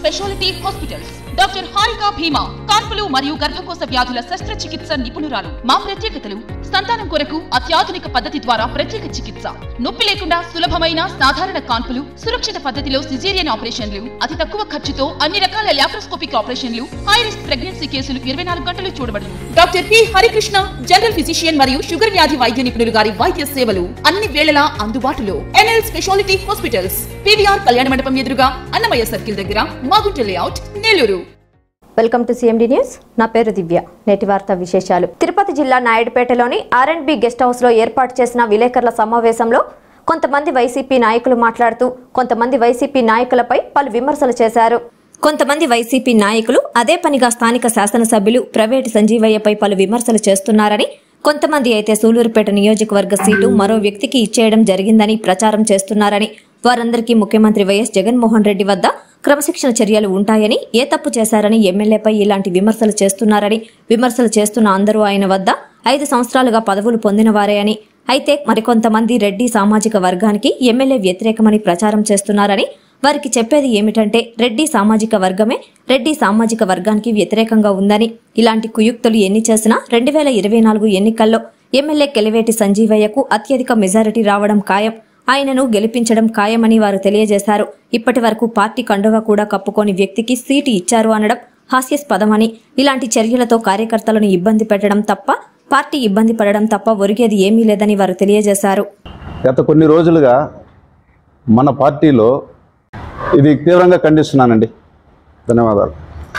speciality hospitals doctor Harika Bhima కాన్పులు మరియు గర్భకోశ వ్యాధుల శస్త్రచికిత్స నిపుణురాలు మా ప్రత్యేకతలు సంతానం కొరకు అత్యాధునిక పద్ధతి ద్వారా ప్రత్యేక చికిత్స నొప్పి లేకుండా సులభమైన సాధారణ కాన్పులు సురక్షిత పద్ధతిలో సిజేరియన్ ఆపరేషన్లు అతి తక్కువ ఖర్చుతో అన్ని రకాల లాప్రోస్కోపిక్ ఆపరేషన్లు హై రిస్క్ ప్రెగ్నెన్సీ కేసులు ఇరవై నాలుగు గంటలు చూడబడును doctor P Harikrishna general physician మరియు షుగర్ వ్యాధి వైద్య నిపుణులు గారి వైద్య సేవలు అన్ని వేళలా అందుబాటులో ఎన్ఎల్ స్పెషాలిటీ హాస్పిటల్స్ పివిఆర్ కళ్యాణ మండపం ఎదురుగా అన్నమయ్య సర్కిల్ దగ్గర Magunta layout Nellore welcome to CMD news నా పేరు దివ్య నేటి వార్త విశేషాలు తిరుపతి జిల్లా నాయుడుపేటలోని R and B guest house లో ఏర్పాటు చేసిన విలేకరుల సమావేశంలో కొంతమంది వైసీపీ నాయకులు మాట్లాడుతూ కొంతమంది వైసీపీ నాయకులపై పలు విమర్శలు చేశారు కొంతమంది వైసీపీ నాయకులు అదే పనిగా స్థానిక శాసనసభ్యులు ప్రైవేటు సంజీవయ్యపై పలు విమర్శలు చేస్తున్నారని కొంతమంది అయితే సూలూరుపేట నియోజకవర్గ సీటు మరో వ్యక్తికి ఇచ్చేయడం జరిగిందని ప్రచారం చేస్తున్నారని వారందరికీ ముఖ్యమంత్రి వైఎస్ జగన్మోహన్ రెడ్డి వద్ద క్రమశిక్షణ చర్యలు ఉంటాయని ఏ తప్పు చేశారని ఎమ్మెల్యేపై ఇలాంటి విమర్శలు చేస్తున్నారని విమర్శలు చేస్తున్న అందరూ ఆయన వద్ద ఐదు సంవత్సరాలుగా పదవులు పొందిన వారే అని అయితే మరికొంతమంది రెడ్డి సామాజిక వర్గానికి ఎమ్మెల్యే వ్యతిరేకమని ప్రచారం చేస్తున్నారని వారికి చెప్పేది ఏమిటంటే రెడ్డి సామాజిక వర్గమే రెడ్డి సామాజిక వర్గానికి వ్యతిరేకంగా ఉందని ఇలాంటి కుయుక్తులు ఎన్ని చేసినా రెండు వేల ఇరవై నాలుగు ఎన్నికల్లో ఎమ్మెల్యే కెలివేటి సంజీవయ్యకు అత్యధిక మెజారిటీ రావడం ఖాయం ఆయనను గెలిపించడం ఖాయమని వారు తెలియజేశారు ఇప్పటి వరకు పార్టీ కండువా కూడా కప్పుకోని వ్యక్తికి సీటు ఇచ్చారు అనడం హాస్యాస్పదమని ఇలాంటి చర్యలతో కార్యకర్తలను ఇబ్బంది పెట్టడం తప్ప పార్టీ ఇబ్బంది పడడం తప్ప ఒరిగేది ఏమీ లేదని వారు తెలియజేశారు గత కొన్ని రోజులుగా మన పార్టీలో ఇది తీవ్రంగా ఖండిస్తున్నానండి ధన్యవాదాలు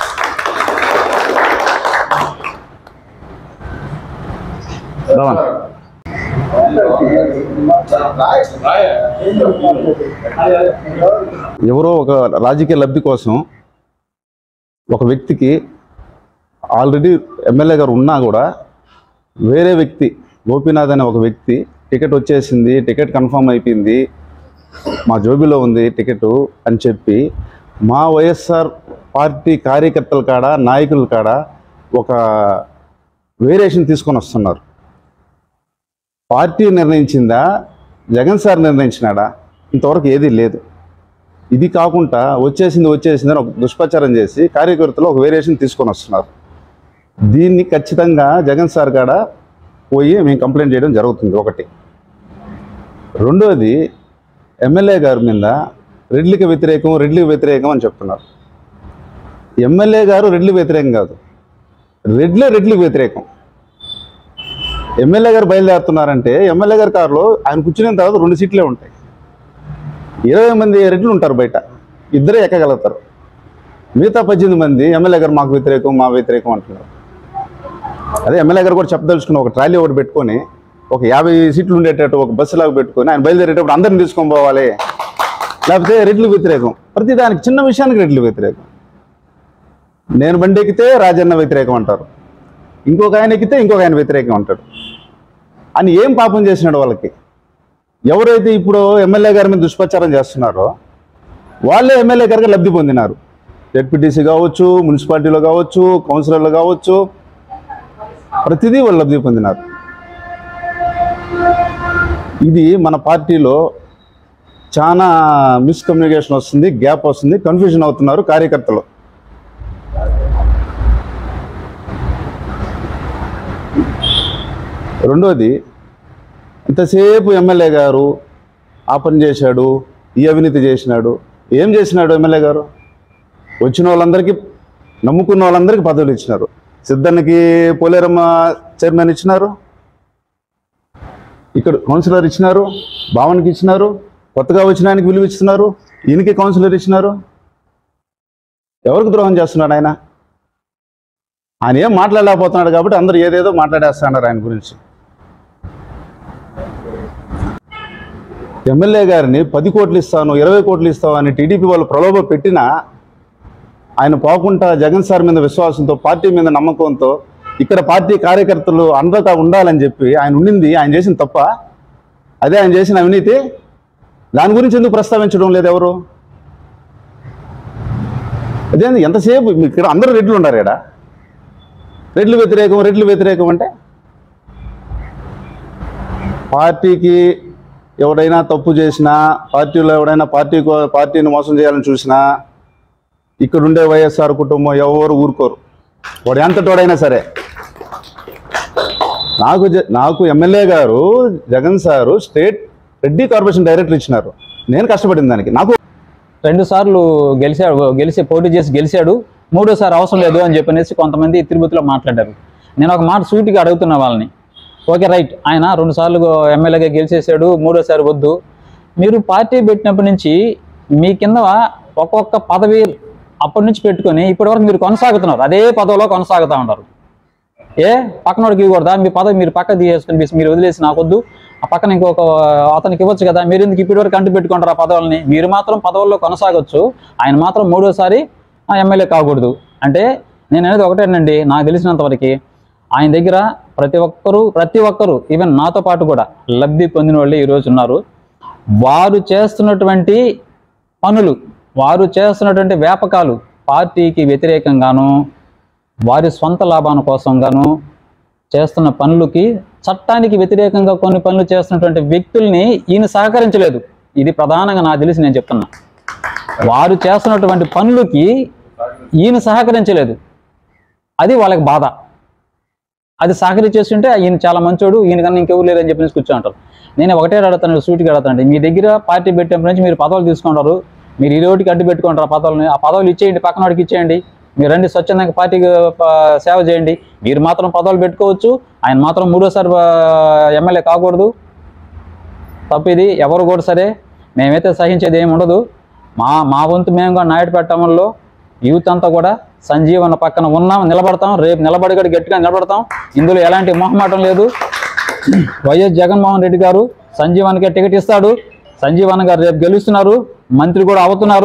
రమణ ఎవరో ఒక రాజకీయ లబ్ధి కోసం ఒక వ్యక్తికి ఆల్రెడీ ఎమ్మెల్యే గారు ఉన్నా కూడా వేరే వ్యక్తి గోపీనాథ్ అనే ఒక వ్యక్తి టికెట్ వచ్చేసింది టికెట్ కన్ఫర్మ్ అయిపోయింది మా జోబీలో ఉంది టికెట్ అని చెప్పి మా వైఎస్ఆర్ పార్టీ కార్యకర్తల కాడ నాయకుల కాడ ఒక వేరియేషన్ తీసుకొని వస్తున్నారు పార్టీ నిర్ణయించిందా జగన్ సార్ నిర్ణయించినాడా ఇంతవరకు ఏదీ లేదు ఇది కాకుండా వచ్చేసింది వచ్చేసింది అని ఒక దుష్ప్రచారం చేసి కార్యకర్తలు ఒక వేరియేషన్ తీసుకొని వస్తున్నారు దీన్ని ఖచ్చితంగా జగన్ సార్ కాడ పోయి మేము కంప్లైంట్ చేయడం జరుగుతుంది ఒకటి రెండోది ఎమ్మెల్యే గారి మీద రెడ్లికి వ్యతిరేకం రెడ్లికి వ్యతిరేకం అని చెప్తున్నారు ఎమ్మెల్యే గారు రెడ్లికి వ్యతిరేకం కాదు రెడ్లే రెడ్లికి వ్యతిరేకం ఎమ్మెల్యే గారు బయలుదేరుతున్నారంటే ఎమ్మెల్యే గారి కారులో ఆయన కూర్చున్న తర్వాత రెండు సీట్లే ఉంటాయి ఇరవై మంది రెడ్లు ఉంటారు బయట ఇద్దరే ఎక్కగలుగుతారు మిగతా పద్దెనిమిది మంది ఎమ్మెల్యే గారు మాకు వ్యతిరేకం మా వ్యతిరేకం అంటున్నారు అదే ఎమ్మెల్యే గారు కూడా చెప్పదలుచుకుని ఒక ట్రాలీ ఒకటి పెట్టుకొని ఒక యాభై సీట్లు ఉండేటట్టు ఒక బస్సు లాగా పెట్టుకొని ఆయన బయలుదేరేటప్పుడు అందరిని తీసుకొని పోవాలి లేకపోతే రెడ్లు వ్యతిరేకం ప్రతి దానికి చిన్న విషయానికి రెడ్లు వ్యతిరేకం నేను బండి ఎక్కితే రాజన్న వ్యతిరేకం అంటారు ఇంకొక ఆయన ఎక్కితే ఇంకొక ఆయన వ్యతిరేకం అంటాడు అని ఏం పాపం చేసినాడు వాళ్ళకి ఎవరైతే ఇప్పుడు ఎమ్మెల్యే గారి మీద దుష్ప్రచారం చేస్తున్నారో వాళ్ళే ఎమ్మెల్యే గారికి లబ్ధి పొందినారు జెడ్పీటీసీ కావచ్చు మున్సిపాలిటీలో కావచ్చు కౌన్సిలర్లు కావచ్చు ప్రతిదీ వాళ్ళు లబ్ధి పొందినారు ఇది మన పార్టీలో చాలా మిస్కమ్యూనికేషన్ వస్తుంది గ్యాప్ వస్తుంది కన్ఫ్యూజన్ అవుతున్నారు కార్యకర్తలు రెండోది ఇంతసేపు ఎమ్మెల్యే గారు ఆ పని చేశాడు ఈ అవినీతి చేసినాడు ఏం చేసినాడు ఎమ్మెల్యే గారు వచ్చిన వాళ్ళందరికీ నమ్ముకున్న వాళ్ళందరికీ పదవులు ఇచ్చినారు సిద్ధన్నకి పోలేరమ్మ చైర్మన్ ఇచ్చినారు ఇక్కడ కౌన్సిలర్ ఇచ్చినారు భావన్కి ఇచ్చినారు కొత్తగా వచ్చిన ఆయనకి విలువ ఇస్తున్నారు ఈయనకి కౌన్సిలర్ ఇచ్చినారు ఎవరికి ద్రోహం చేస్తున్నాడు ఆయన ఆయన ఏం మాట్లాడలేకపోతున్నాడు కాబట్టి అందరూ ఏదేదో మాట్లాడేస్తున్నారు ఆయన గురించి ఎమ్మెల్యే గారిని పది కోట్లు ఇస్తాను ఇరవై కోట్లు ఇస్తాను అని టీడీపీ వాళ్ళు ప్రలోభ పెట్టినా ఆయన పోకుండా జగన్ సార్ మీద విశ్వాసంతో పార్టీ మీద నమ్మకంతో ఇక్కడ పార్టీ కార్యకర్తలు అందరితో ఉండాలని చెప్పి ఆయన ఉండింది ఆయన చేసిన తప్ప అదే ఆయన చేసిన అవినీతి దాని గురించి ఎందుకు ప్రస్తావించడం లేదు ఎవరు అదేంది ఎంతసేపు ఇక్కడ అందరూ రెడ్లు ఉన్నారు ఇక్కడ రెడ్లు వ్యతిరేకం రెడ్లు వ్యతిరేకం అంటే పార్టీకి ఎవడైనా తప్పు చేసినా పార్టీలో ఎవడైనా పార్టీ కో- పార్టీని మోసం చేయాలని చూసినా ఇక్కడ ఉండే వైఎస్ఆర్ కుటుంబం ఎవరు ఊరుకోరు వాడు ఎంత తోడైనా సరే నాకు జ- నాకు ఎమ్మెల్యే గారు Jagan sir state Reddy corporation director ఇచ్చినారు నేను కష్టపడింది దానికి నాకు రెండు సార్లు గెలిచాడు గెలిచి పోటీ చేసి గెలిచాడు మూడోసారి అవసరం లేదు అని చెప్పనేసి కొంతమంది తిరుపతిలో మాట్లాడారు నేను ఒక మాట సూటిగా అడుగుతున్నా వాళ్ళని ఓకే రైట్ ఆయన రెండు సార్లు ఎమ్మెల్యేగా గెలిచేసాడు మూడోసారి వద్దు మీరు పార్టీ పెట్టినప్పటి నుంచి మీ కింద ఒక్కొక్క పదవి అప్పటి నుంచి పెట్టుకొని ఇప్పటివరకు మీరు కొనసాగుతున్నారు అదే పదవిలో కొనసాగుతూ ఉంటారు ఏ పక్కనోడికి ఇవ్వకూడదా మీ పదవి మీరు పక్క తీసేసుకుని మీ- మీరు వదిలేసి నాకొద్దు ఆ పక్కన ఇంకొక అతనికి ఇవ్వచ్చు కదా మీరు ఎందుకు ఇప్పటి వరకు అంటు పెట్టుకుంటారు ఆ పదవుల్ని మీరు మాత్రం పదవుల్లో కొనసాగొచ్చు ఆయన మాత్రం మూడోసారి ఆ ఎమ్మెల్యే కాకూడదు అంటే నేను అనేది ఒకటేనండి నాకు తెలిసినంత వరకు ఆయన దగ్గర ప్రతి ఒక్కరూ ప్రతి ఒక్కరూ ఈవెన్ నాతో పాటు కూడా లబ్ధి పొందిన వాళ్ళే ఈరోజు ఉన్నారు వారు చేస్తున్నటువంటి పనులు వారు చేస్తున్నటువంటి వ్యాపకాలు పార్టీకి వ్యతిరేకంగాను వారి స్వంత లాభాల కోసం గాను చేస్తున్న పనులకి చట్టానికి వ్యతిరేకంగా కొన్ని పనులు చేస్తున్నటువంటి వ్యక్తుల్ని ఈయన సహకరించలేదు ఇది ప్రధానంగా నాకు తెలిసి నేను చెప్తున్నా వారు చేస్తున్నటువంటి పనులకి ఈయన సహకరించలేదు అది వాళ్ళకి బాధ అది సహకరించేస్తుంటే ఈయన చాలా మంచోడు ఈయన కన్నా ఇంకెవరు లేరని చెప్పి కూర్చో ఉంటారు నేను ఒకటే అడుగుతాను సూటిగా అడుగుతాను మీ దగ్గర పార్టీ పెట్టినప్పటి నుంచి మీరు పదవులు తీసుకుంటారు మీరు ఈ రోడ్డుకి అడ్డు పెట్టుకుంటారు ఆ పదవులని ఆ పదవులు ఇచ్చేయండి పక్కన వాడికి ఇచ్చేయండి మీరు రండి స్వచ్ఛందంగా పార్టీకి ప- సేవ చేయండి మీరు మాత్రం పదవులు పెట్టుకోవచ్చు ఆయన మాత్రం మూడోసారి ఆ, ఎమ్మెల్యే కాకూడదు తప్పు ఇది ఎవరు కూడా సరే మేమైతే సహించేది ఏమి ఉండదు మా మా వంతు మేము కూడా నాయుడుపేట టౌన్లో యూత్ అంతా కూడా సంజీవన పక్కన ఉన్నాం నిలబడతాం రేపు నిలబడి కూడా గట్టిగా నిలబడతాం ఇందులో ఎలాంటి మొహమాటం లేదు వైఎస్ జగన్మోహన్ రెడ్డి గారు సంజీవన్కి టికెట్ ఇస్తాడు సంజీవన్ గారు రేపు గెలుస్తున్నారు మంత్రి కూడా అవుతున్నారు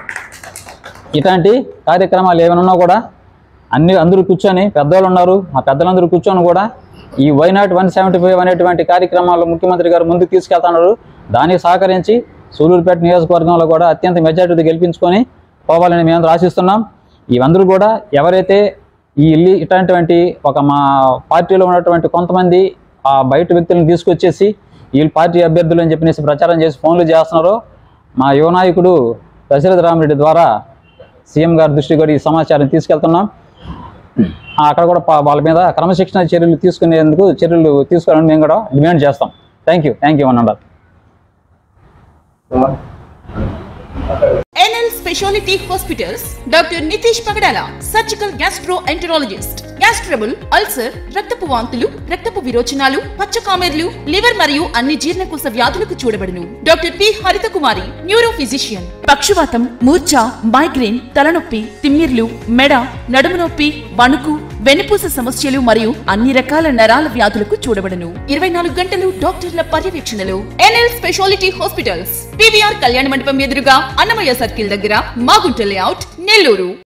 ఇట్లాంటి కార్యక్రమాలు ఏమైనా ఉన్నా కూడా అన్ని అందరూ కూర్చొని పెద్దవాళ్ళు ఉన్నారు ఆ పెద్దలందరూ కూర్చొని కూడా ఈ వైనాట్ వన్ సెవెంటీ ఫైవ్ అనేటువంటి కార్యక్రమాలు ముఖ్యమంత్రి గారు ముందుకు తీసుకెళ్తున్నారు దానికి సహకరించి సూలూరుపేట నియోజకవర్గంలో కూడా అత్యంత మెజార్టీతో గెలిపించుకొని పోవాలని మేము ఆశిస్తున్నాం ఇవందరూ కూడా ఎవరైతే ఈ ఇల్లు ఇట్లాంటివంటి ఒక మా పార్టీలో ఉన్నటువంటి కొంతమంది ఆ బయట వ్యక్తులను తీసుకొచ్చేసి వీళ్ళు పార్టీ అభ్యర్థులు అని చెప్పేసి ప్రచారం చేసి ఫోన్లు చేస్తున్నారో మా యువ నాయకుడు దశరథ రామరెడ్డి ద్వారా సీఎం గారి దృష్టికి కూడా ఈ సమాచారం తీసుకెళ్తున్నాం ఆ, అక్కడ కూడా పా- వాళ్ళ మీద క్రమశిక్షణ చర్యలు తీసుకునేందుకు చర్యలు తీసుకోవాలని మేము కూడా డిమాండ్ చేస్తాం థ్యాంక్ యూ థ్యాంక్ యూ అన్నారు NL speciality hospitals doctor Nitish Pagadala surgical gastroenterologist gas trouble ulcer రక్తపు వాంతులు రక్తపు విరోచనాలు పచ్చకామెర్లు లివర్ మరియు అన్ని జీర్ణకోశ వ్యాధులకు చూడబడును డాక్టర్ పి హరిత కుమారి న్యూరో ఫిజిషియన్ పక్షవాతం మూర్ఛ మైగ్రేన్ తలనొప్పి తిమ్మిర్లు మెడ నడుము నొప్పి వణుకు వెన్నుపూస సమస్యలు మరియు అన్ని రకాల నరాల వ్యాధులకు చూడబడును ఇరవై నాలుగు గంటలు డాక్టర్ల పర్యవేక్షణలో ఎన్ఎల్ స్పెషాలిటీ హాస్పిటల్స్ పివిఆర్ కళ్యాణ మండపం ఎదురుగా అన్నమయ్య సర్కిల్ దగ్గర మాగుంట లేఅవుట్ నెల్లూరు